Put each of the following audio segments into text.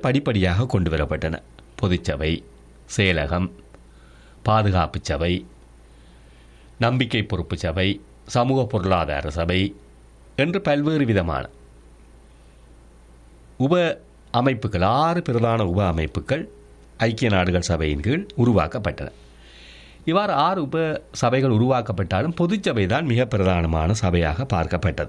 படிப்படியாக கொண்டு வரப்பட்டன பொதுச்சபை செயலகம் பாதுகாப்பு சபை நம்பிக்கை பொறுப்பு சபை சமூக பொருளாதார சபை என்று பல்வேறு விதமான உப அமைப்புகள் ஆறு பிரதான உப அமைப்புகள் ஐக்கிய நாடுகள் சபையின் கீழ் உருவாக்கப்பட்டன இவ்வாறு ஆறு உப சபைகள் உருவாக்கப்பட்டாலும் பொதுச்சபை தான் மிக பிரதானமான சபையாக பார்க்கப்பட்டது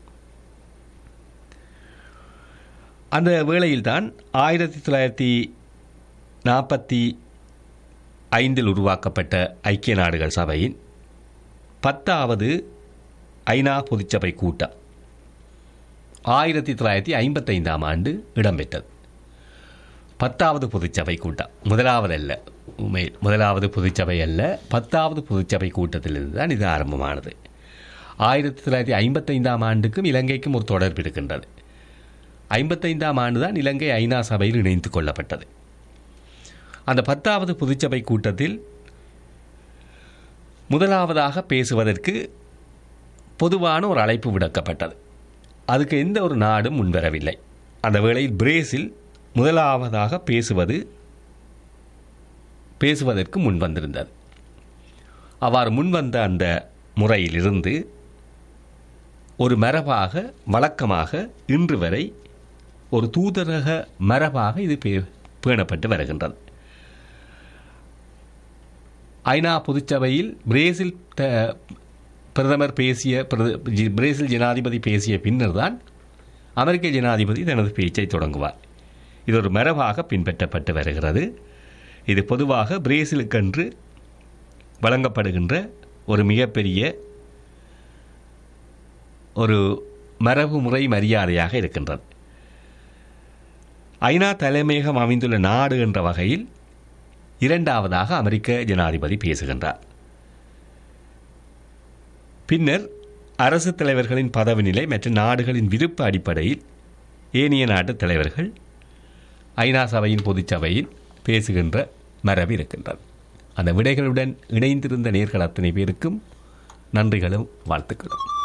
அந்த வேளையில்தான் ஆயிரத்தி தொள்ளாயிரத்தி நாற்பத்தி ஐந்தில் உருவாக்கப்பட்ட ஐக்கிய நாடுகள் சபையின் பத்தாவது ஐநா பொதுச்சபை கூட்டம் ஆயிரத்தி தொள்ளாயிரத்தி ஐம்பத்தைந்தாம் ஆண்டு இடம்பெற்றது பத்தாவது பொதுச்சபை கூட்டம் முதலாவது அல்ல உண்மையில் முதலாவது பொதுச்சபை அல்ல பத்தாவது பொதுச்சபை கூட்டத்திலிருந்து தான் இது ஆரம்பமானது ஆயிரத்தி தொள்ளாயிரத்தி ஐம்பத்தைந்தாம் ஆண்டுக்கும் இலங்கைக்கும் ஒரு தொடர்பு இருக்கின்றது ஐம்பத்தைந்தாம் ஆண்டு தான் இலங்கை ஐநா சபையில் இணைத்து கொள்ளப்பட்டது அந்த பத்தாவது பொதுச்சபை கூட்டத்தில் முதலாவதாக பேசுவதற்கு பொதுவான ஒரு அழைப்பு விடுக்கப்பட்டது அதுக்கு எந்த ஒரு நாடும் முன்வரவில்லை அந்த வேளையில் பிரேசில் முதலாவதாக பேசுவது பேசுவதற்கு முன் வந்திருந்தது அவ்வாறு முன்வந்த அந்த முறையிலிருந்து ஒரு மரபாக வழக்கமாக இன்று வரை ஒரு தூதரக மரபாக இது பே- பேணப்பட்டு வருகின்றது ஐநா பொதுச்சபையில் பிரேசில் த- பிரதமர் பேசிய பிரத- ஜி- பிரேசில் ஜனாதிபதி பேசிய பின்னர் தான் அமெரிக்க ஜனாதிபதி தனது பேச்சை தொடங்குவார் இது ஒரு மரபாக பின்பற்றப்பட்டு வருகிறது இது பொதுவாக பிரேசிலுக்கென்று வழங்கப்படுகின்ற ஒரு மிகப்பெரிய ஒரு மரபு முறை மரியாதையாக இருக்கின்றது ஐநா தலைமையகம் அமைந்துள்ள நாடு என்ற வகையில் இரண்டாவதாக அமெரிக்க ஜனாதிபதி பேசுகின்றார் பின்னர் அரசு தலைவர்களின் பதவி நிலை மற்றும் நாடுகளின் விருப்ப அடிப்படையில் ஏனைய நாட்டு தலைவர்கள் ஐநா சபையின் பொதுச்சபையில் பேசுகின்ற மரபு இருக்கின்றது அந்த விடைகளுடன் இணைந்திருந்த நேர்கள் அத்தனை பேருக்கும் நன்றிகளும் வாழ்த்துக்களும்